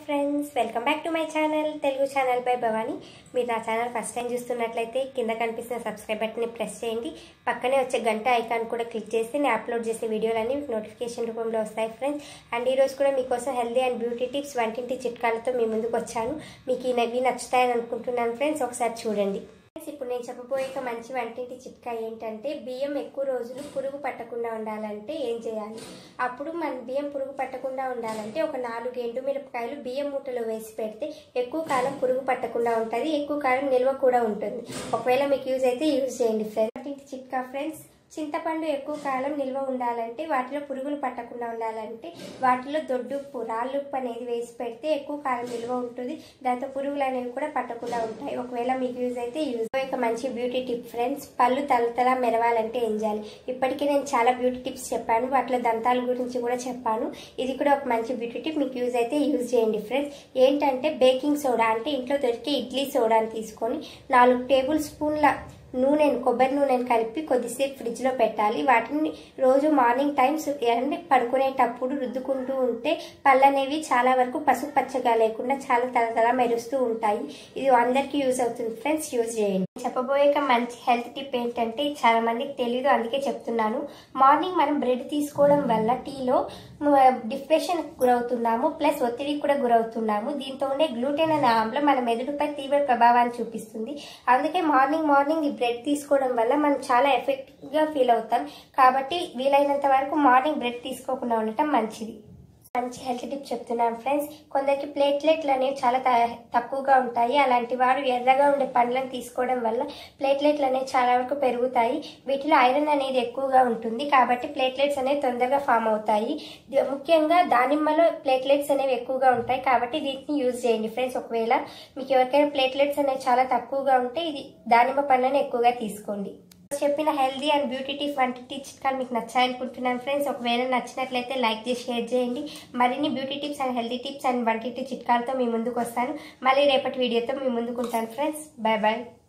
friends welcome back to my channel Telugu channel by Bhavani మీరు నా channel first time చూస్తున్నట్లయితే కింద కనిపిస్తున్న సబ్స్క్రైబ్ బటన్ని ప్రెస్ చేయండి పక్కనే వచ్చే గంట ఐకాన్ కూడా క్లిక్ చేస్తే నేను అప్లోడ్ చేసే వీడియోలన్నీ మీకు నోటిఫికేషన్ రూపంలో వస్తాయి ఫ్రెండ్స్ అండ్ ఈ రోజు కూడా మీకోసం హెల్దీ అండ్ బ్యూటీ టిప్స్ వంటింటి చిట్కాలతో మీ ముందుకు వచ్చాను మీకు ఈ నవ్వి నచ్చుతాయని అనుకుంటున్నాను ఫ్రెండ్స్ ఒకసారి చూడండి ఫ్రెండ్స్, ఇప్పుడు నేను చెప్పబోయే ఒక మంచి వంటింటి చిట్కా ఏంటంటే బియ్యం ఎక్కువ రోజులు పురుగు పట్టకుండా ఉండాలంటే ఏం చేయాలి అప్పుడు మన బియ్యం పురుగు పట్టకుండా ఉండాలంటే ఒక నాలుగు ఎండు మిరపకాయలు బియ్యం మూటలో వేసి పెడితే ఎక్కువ కాలం పురుగు పట్టకుండా ఉంటుంది ఎక్కువ కాలం నిల్వ కూడా ఉంటుంది ఒకవేళ మీకు యూజ్ అయితే యూజ్ చేయండి ఫ్రెండ్స్ వంటింటి చిట్కా ఫ్రెండ్స్ చింతపండు ఎక్కువ కాలం నిల్వ ఉండాలంటే వాటిలో పురుగులు పట్టకుండా ఉండాలంటే వాటిలో దొడ్డుప్పు రాళ్ళుప్పు అనేది వేసి పెడితే ఎక్కువ కాలం నిల్వ ఉంటుంది దాంతో పురుగులు అనేవి కూడా పట్టకుండా ఉంటాయి ఒకవేళ మీకు యూజ్ అయితే యూజ్ ఒక మంచి బ్యూటీ టిప్ ఫ్రెండ్స్ పళ్ళు తలతల మెరవాలంటే ఏం చేయాలి ఇప్పటికే నేను చాలా బ్యూటీ టిప్స్ చెప్పాను వాటిలో దంతాల గురించి కూడా చెప్పాను ఇది కూడా ఒక మంచి బ్యూటీ టిప్ మీకు యూజ్ అయితే యూజ్ చేయండి ఫ్రెండ్స్ ఏంటంటే బేకింగ్ సోడా అంటే ఇంట్లో దొరికే ఇడ్లీ సోడాని తీసుకొని నాలుగు టేబుల్ స్పూన్ల నూనెను కొబ్బరి నూనెను కలిపి కొద్దిసేపు ఫ్రిడ్జ్లో పెట్టాలి వాటిని రోజు మార్నింగ్ టైమ్స్ అంటే పడుకునేటప్పుడు రుద్దుకుంటూ ఉంటే పళ్ళు అనేవి చాలా వరకు పసుపు పచ్చగా లేకుండా చాలా తలతల మెరుస్తూ ఉంటాయి ఇది అందరికీ యూజ్ అవుతుంది ఫ్రెండ్స్ యూజ్ చేయండి చెప్పబోయే ఒక మంచి హెల్త్ టిప్ ఏంటంటే ఇది చాలా మందికి తెలియదు అందుకే చెప్తున్నాను మార్నింగ్ మనం బ్రెడ్ తీసుకోవడం వల్ల టీలో డిప్రెషన్ గురవుతున్నాము ప్లస్ ఒత్తిడికి కూడా గురవుతున్నాము దీంతో ఉండే గ్లూటెన్ అనే ఆమ్లం మన మెదడుపై తీవ్ర ప్రభావాన్ని చూపిస్తుంది అందుకే మార్నింగ్ మార్నింగ్ ఈ బ్రెడ్ తీసుకోవడం వల్ల మనం చాలా ఎఫెక్టివ్గా ఫీల్ అవుతాం కాబట్టి వీలైనంత వరకు మార్నింగ్ బ్రెడ్ తీసుకోకుండా ఉండటం మంచిది మంచి హెల్త్ టిప్ చెప్తున్నాను ఫ్రెండ్స్ కొందరికి ప్లేట్లెట్లు అనేవి చాలా త- తక్కువగా ఉంటాయి అలాంటి వారు ఎర్రగా ఉండే పండ్లను తీసుకోవడం వల్ల ప్లేట్లెట్లు అనేవి చాలా వరకు పెరుగుతాయి వీటిలో ఐరన్ అనేది ఎక్కువగా ఉంటుంది కాబట్టి ప్లేట్లెట్స్ అనేవి తొందరగా ఫామ్ అవుతాయి ది- ముఖ్యంగా దానిమ్మలో ప్లేట్లెట్స్ అనేవి ఎక్కువగా ఉంటాయి కాబట్టి దీన్ని యూజ్ చేయండి ఫ్రెండ్స్ ఒకవేళ మీకు ఎవరికైనా ప్లేట్లెట్స్ అనేవి చాలా తక్కువగా ఉంటే ఇది దానిమ్మ పండ్లను ఎక్కువగా తీసుకోండి చెప్పిన హెల్దీ అండ్ బ్యూటీ టిప్ వంటి చిట్కాలు మీకు నచ్చాయనుకుంటున్నాను ఫ్రెండ్స్ ఒకవేళ నచ్చినట్లయితే లైక్ చేసి షేర్ చేయండి మరిన్ని beauty tips and healthy tips and వంటి చిట్కాలతో మీ ముందుకు వస్తాను మళ్ళీ రేపటి వీడియోతో మీ ముందుకు ఉంటాను ఫ్రెండ్స్ బాయ్ బాయ్